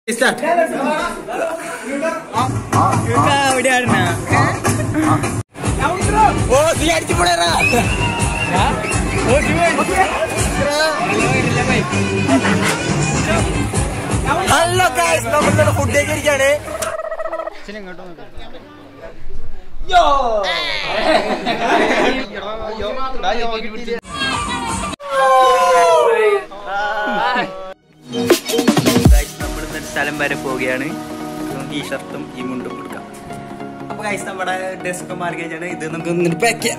ഓ നീ അടിച്ചു പോടേറാ ഹലോ ഗൈസ് നമ്മളിവിടെ ഫുഡ് കഴിക്കാണ് നമ്മൾ സ്ഥലം വരെ പോവുകയാണ് നമുക്ക് ഈ ഷർട്ടും ഈ മുണ്ടും കൊടുക്കാം അപ്പൊ ഗൈസ് നമ്മുടെ ഡെസ്ക് മാറി കഴിഞ്ഞാണ് ഇത് നമുക്ക് ഒന്ന് പാക്ക് ചെയ്യാം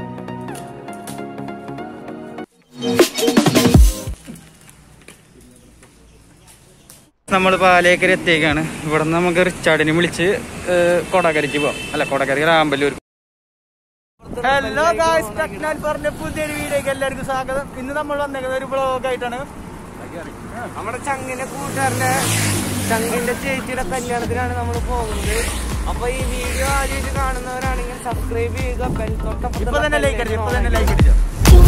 നമ്മൾ പാലേക്കര എത്തിയേക്കാണ് ഇവിടെ നിന്ന് നമുക്ക് റിച്ചാർഡിനെ വിളിച്ച് കൊടകരയ്ക്ക് പോവാം അല്ല കൊടകര ആമ്പല്ലൂർ ഹലോ ഗായ്സ് ടെക്നാൽ പറഞ്ഞ പുതിയൊരു വീഡിയോക്ക് എല്ലാവർക്കും സ്വാഗതം ഇന്ന് നമ്മൾ വന്നേക്കുന്നത് ഒരു ബ്ലോഗ് ആയിട്ടാണ് നമ്മുടെ ചങ്ങിന്റെ കൂട്ടുകാരന്റെ ചങ്ങിന്റെ ചേച്ചിയുടെ കല്യാണത്തിനാണ് നമ്മൾ പോകുന്നത് അപ്പൊ ഈ വീഡിയോ ആദ്യമായിട്ട് കാണുന്നവരാണെങ്കിൽ സബ്സ്ക്രൈബ് ചെയ്യുക ബെൽ ഇപ്പൊ തന്നെ ലൈക്ക് അടിച്ചു ഇപ്പൊ തന്നെ ലൈക്ക് അടിച്ചു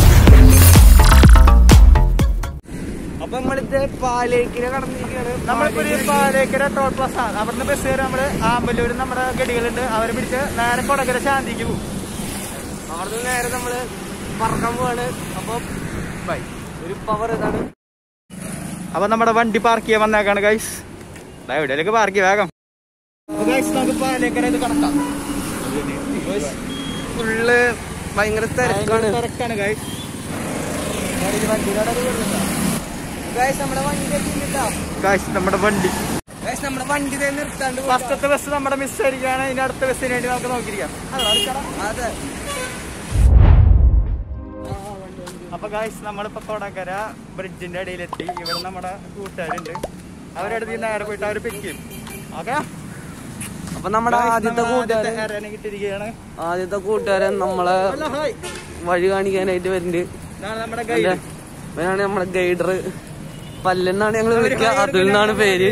അപ്പൊ നമ്മളിത് പാലേക്കിര കടന്നിരിക്കുകയാണ് നമ്മളിപ്പോ ഒരു പാലേക്കര ടോൾ പ്ലസ് ആണ് അവിടുന്ന് ബസ് കയറി നമ്മള് ആമ്പല്ലൂര് നമ്മുടെ ഗഡികളുണ്ട് അവരെ പിടിച്ച് നേരെ കൊടകര ശാന്തിക്ക് പോകും അവിടുന്ന് നേരെ നമ്മള് പറക്കാൻ പോവാണ് അപ്പൊ ബൈ ഒരു പവർ ഇതാണ് അപ്പൊ നമ്മുടെ വണ്ടി പാർക്ക് ചെയ്യാൻ വന്നേക്കാണ് ഗൈസ് എവിടെയൊക്കെ പാർക്ക് ചെയ്യാം വേഗം ഗൈസ് നമുക്ക് പാലേക്കര ഇത് കടക്കാം ഫുള്ള് ഭയങ്കര തിരക്കാണ് തിരക്കാണ് ഗൈസ് ഗൈസ് നമ്മുടെ വണ്ടി എത്തിയിട്ടാ ഗൈസ് നമ്മുടെ വണ്ടി ഗൈസ് നമ്മുടെ വണ്ടി തന്നെ നിർത്താണ്ട് ഫസ്റ്റത്തെ ബസ് നമ്മുടെ മിസ് ആയിരിക്കുകയാണ് ഇനി അടുത്ത ബസ്സിന് വേണ്ടി നമുക്ക് നോക്കിയിരിക്കാം അതെ അപ്പൊ ഗായ്സ് നമ്മളിപ്പോ കൊടകര ബ്രിഡ്ജിന്റെ അടിയിലെത്തി ഇവിടെ നമ്മുടെ കൂട്ടുകാരുണ്ട് അവരടുത്ത് നേരെ പോയിട്ട് അവർ പിക്ക് ചെയ്യും ഓക്കെ അപ്പൊ നമ്മുടെ ആദ്യത്തെ കൂട്ടുകാരൻ കിട്ടിയിരിക്കുകയാണ് ആദ്യത്തെ കൂട്ടുകാരൻ നമ്മളെ വഴി കാണിക്കാനായിട്ട് വരുന്നുണ്ട് ഇതാണ് നമ്മുടെ അല്ലേ? ഗൈഡ് ഇവനാണ് നമ്മുടെ ഗൈഡർ പല്ലെന്നാണ് ഞങ്ങൾ വിളിക്കുക അതിൽ നിന്നാണ് പേര്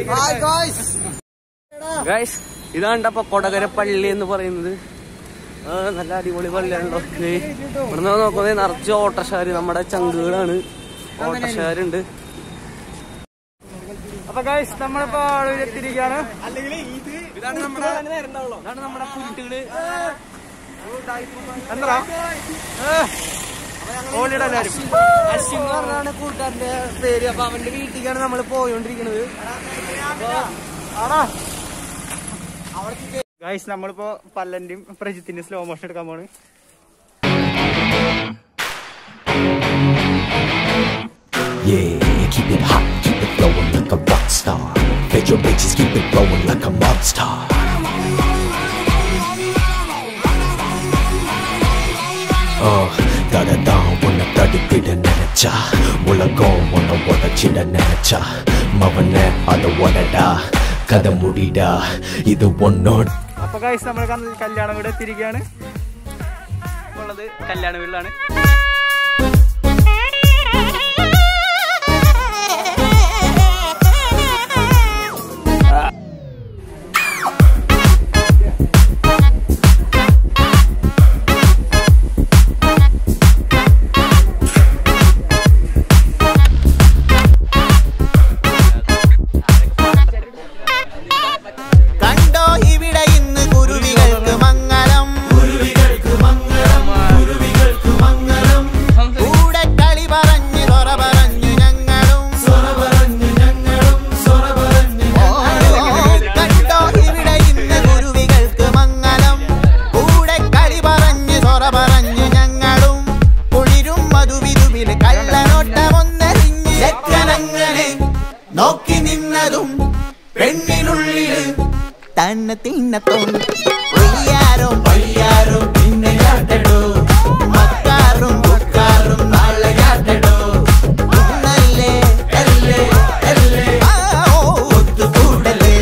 ഗൈസ് ഇതാണ് അപ്പൊ കൊടകര പള്ളി എന്ന് പറയുന്നത് ആ, നല്ല അടിപൊളി പള്ളിയാണല്ലോ ദേ, ഇവിടുന്ന് നോക്കുന്നത് നിറച്ച് ഓട്ടശാര് നമ്മുടെ ചങ്കുകളാണ് ഓട്ടശാരുണ്ട് അപ്പൊ ഗായ്സ് നമ്മളിപ്പോ എത്തിയിരിക്കുകയാണ് ഇതാണ് നമ്മുടെ ഇതാണ് നമ്മുടെ കുട്ടികള് എന്താ ഓളിയുടെ എല്ലാരും അശ്വിൻ എന്ന് പറഞ്ഞാണ് കൂട്ടുകാരന്റെ പേര് അപ്പൊ അവന്റെ വീട്ടിലേക്കാണ് നമ്മൾ പോയോണ്ടിരിക്കുന്നത് ആടാ ഗായ്സ് നമ്മളിപ്പോ പല്ലന്റെയും പ്രജിത്തിന്റെയും സ്ലോ മോഷൻ എടുക്കാൻ പോണ് Yeah, keep it hot, keep it flowing like a rock star. Bet your bitches keep it blowing like a mob star. Uh, தடதான் உன்னை தடுக்கிட நினைச்சா உலகம் உன்னை உடச்சிட நினைச்சா மவன அத உடடா கதை முடிடா இது உன்னோட അപ്പൊ ഗായ്സ് നമ്മൾ കല്യാണം വീട് എത്തിയിരിക്കുകയാണ് ഉള്ളത് കല്യാണ വീട്ടിലാണ് കണ്ടോ ഇവിടെ ഇന്ന് കുരുവികൾക്ക് മംഗളം കൂടെ കളി പറഞ്ഞു സൊറ പറഞ്ഞു ഞങ്ങളും ഓ, കണ്ടോ ഇവിടെ ഇന്ന് കുരുവികൾക്ക് മംഗളം കൂടെ കളി പറഞ്ഞു സൊറ പറഞ്ഞു ഞങ്ങളും കുളിരും മധുവിധുവിൽ കള്ളനോട്ടമൊന്നറിഞ്ഞ് ചെക്കനങ്ങനെ നോക്കി നിന്നതും പെണ്ണിനുള്ളില് തന്നെ തിന്നത്തും ഒയ്യാരും പയ്യാരും പിന്നെ ചാട്ടടോ മക്കാറും കുക്കാറും നാളെ ചാട്ടടോ ഇന്നല്ലേ അല്ലേ അല്ലേ ആ ഓ ഒത്തുകൂടലേ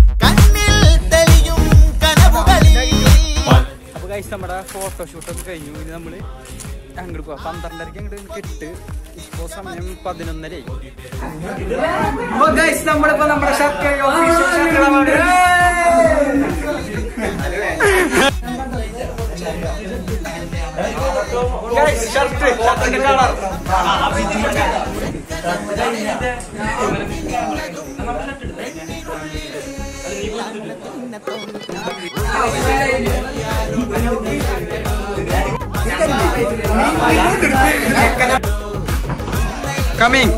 കണ്ണിൽ തെളിയും കനവുകളിൽ അപ്പൊ കഴിച്ച് നമ്മുടെ ഫോട്ടോഷൂട്ടൊക്കെ കഴിഞ്ഞു ഇനി നമ്മള് അങ്ങോട്ട് പോവാം പന്ത്രണ്ടരക്ക് അങ്ങോട്ട് കിട്ട് ഇപ്പോ സമയം പതിനൊന്നരയായി നമ്മളിപ്പോ നമ്മുടെ ശർക്കര ഷർട്ട് ഷർട്ടിന്റെ colour coming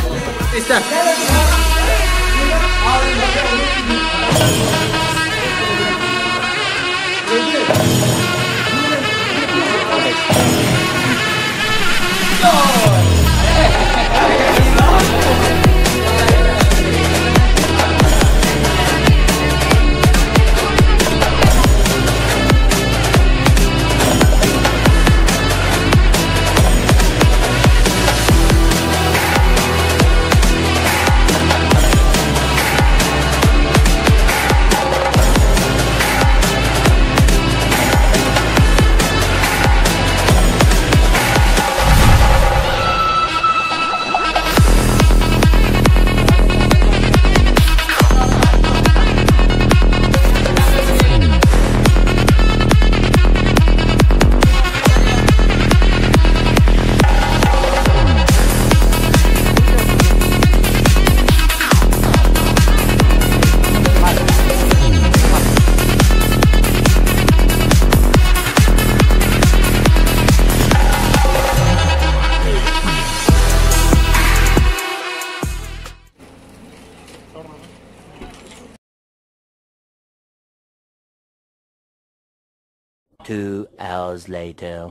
Two hours later.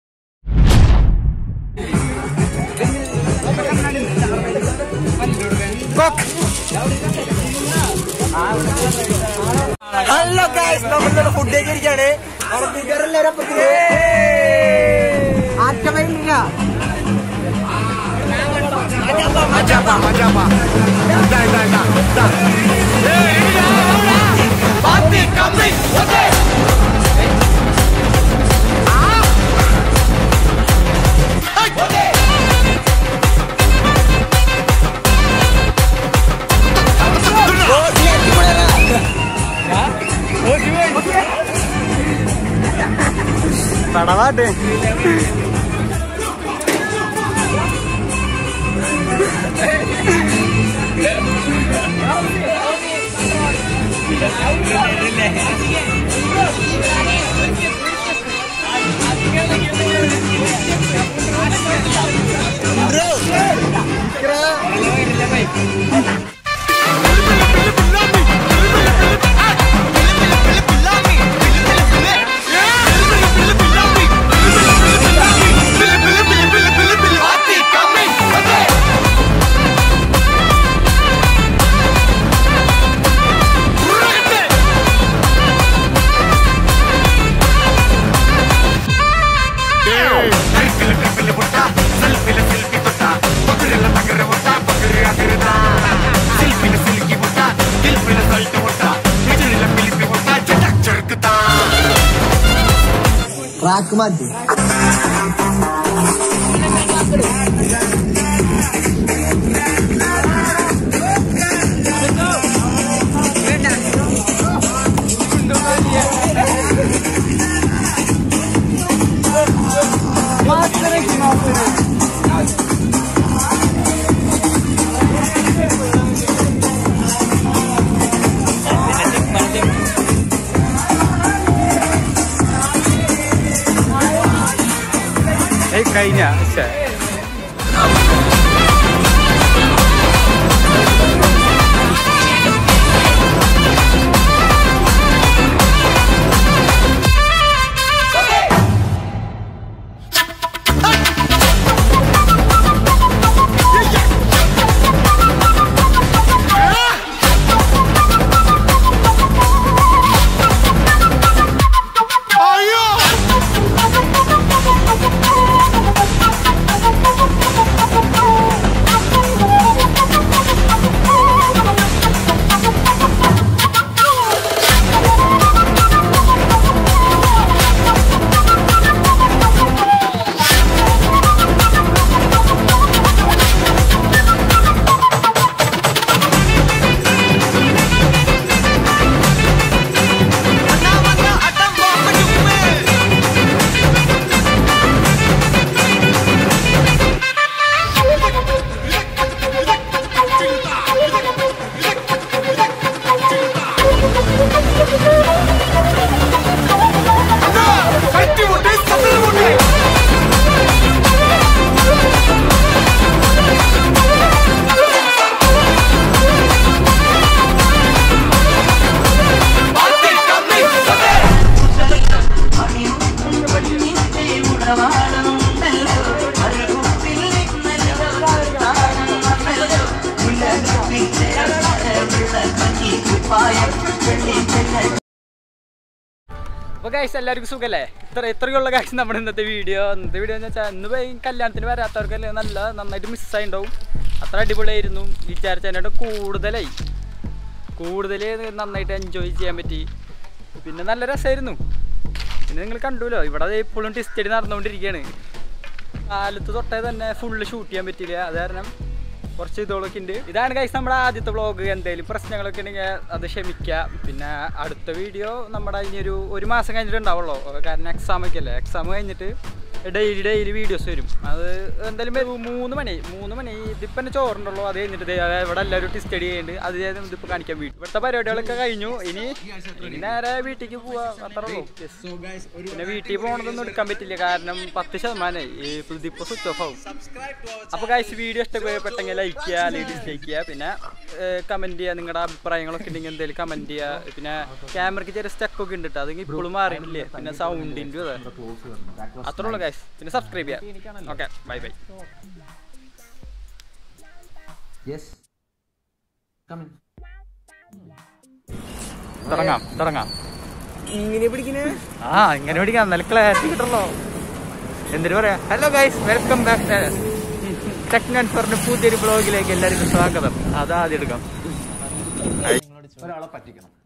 Hello guys നമ്മൾ ഫുഡ് കഴിക്കാണ് ആറ്റമില്ല പടവാട്ട് ട്രാക്ക് മാറ്റി ഏയ് കഴിഞ്ഞ ശ്ശെ. അയ്യോ അപ്പോൾ ഗൈസ് എല്ലാവർക്കും സുഖല്ലേ ഇത്ര ഇത്രയുള്ള ഗൈസ് നമ്മുടെ ഇന്നത്തെ വീഡിയോ ഇന്നത്തെ വീഡിയോ എന്ന് വെച്ചാൽ ഇന്ന് പോയി കല്യാണത്തിന് വരാത്തവർക്കല്ലേ നല്ല നന്നായിട്ട് മിസ്സായിണ്ടാവും അത്ര അടിപൊളിയായിരുന്നു വിചാരിച്ചതിനോട് കൂടുതലായി കൂടുതൽ നന്നായിട്ട് എൻജോയ് ചെയ്യാൻ പറ്റി പിന്നെ നല്ല രസമായിരുന്നു പിന്നെ നിങ്ങൾ കണ്ടുല്ലോ ഇവിടെ ദേ ഇപ്പോഴും ടിസ്റ്റഡി നടന്നുകൊണ്ടിരിക്കുകയാണ് കാലത്ത് തൊട്ടേ തന്നെ ഫുള്ള് ഷൂട്ട് ചെയ്യാൻ പറ്റില്ല അത് കാരണം കുറച്ച് ഇതോളൊക്കെ ഉണ്ട് ഇതാണ് കൈസ് നമ്മുടെ ആദ്യത്തെ വ്ളോഗ് എന്തെങ്കിലും പ്രശ്നങ്ങളൊക്കെ ഉണ്ടെങ്കിൽ അത് ക്ഷമിക്കുക പിന്നെ അടുത്ത വീഡിയോ നമ്മുടെ ഇനി ഒരു ഒരു മാസം കഴിഞ്ഞിട്ട് ഉണ്ടാവുള്ളൂ കാരണം എക്സാം ഒക്കെ അല്ലേ എക്സാം കഴിഞ്ഞിട്ട് ഡെയിലി ഡെയിലി വീഡിയോസ് വരും അത് എന്തായാലും ഒരു മൂന്ന് മണി മൂന്ന് മണി ഇതിപ്പോൾ തന്നെ ചോറുണ്ടല്ലോ അത് കഴിഞ്ഞിട്ട് ദേ ഇവിടെ എല്ലാവരും സ്റ്റഡി ചെയ്യുന്നുണ്ട് അത് ഞാൻ ഇതിപ്പോൾ കാണിക്കാൻ വീട്ടിൽ ഇവിടുത്തെ പരിപാടികളൊക്കെ കഴിഞ്ഞു ഇനി ഇനി നേരെ വീട്ടിലേക്ക് പോവാ അത്രേ ഉള്ളൂ Yes. പിന്നെ വീട്ടിൽ പോകണതൊന്നും എടുക്കാൻ പറ്റില്ല കാരണം പത്ത് ശതമാനമായി ഈ ഇതിപ്പോൾ സ്വിച്ച് ഓഫ് ആവും അപ്പോൾ ഗൈസ് വീഡിയോ ഇഷ്ടപ്പെട്ടെങ്കിൽ ലൈക്ക് ചെയ്യുക അല്ലെങ്കിൽ ഡിസ്ലൈക്ക് ചെയ്യുക പിന്നെ കമൻറ്റ് ചെയ്യുക നിങ്ങളുടെ അഭിപ്രായങ്ങളൊക്കെ ഉണ്ടെങ്കിൽ എന്തെങ്കിലും കമൻറ്റ് ചെയ്യുക പിന്നെ ക്യാമറയ്ക്ക് ചെറിയ സ്റ്റക്കൊക്കെ ഉണ്ട് കേട്ടോ അതെങ്കിൽ ഇപ്പോഴും മാറിയിട്ടില്ലേ പിന്നെ സൗണ്ടിൻ്റെ അതെ അത്രേ ഉള്ളൂ ഗൈസ് പിന്നെ സബ്സ്ക്രൈബ് ചെയ്യാം okay bye bye Yes. Come in. തുടങ്ങാം തുടങ്ങാം ഇങ്ങനെ പിടിക്കണേ ആ ഇങ്ങനെ പിടിക്കാം നല്ല ക്ലാരിറ്റി കിട്ടണല്ലോ എന്തിനു പറയാ hello guys welcome back tech and ഫോറിന്റെ പുതിയൊരു ബ്ലോഗിലേക്ക് എല്ലാവർക്കും സ്വാഗതം അത് ആദ്യം എടുക്കാം ഒരാളെ പറ്റിക്കണം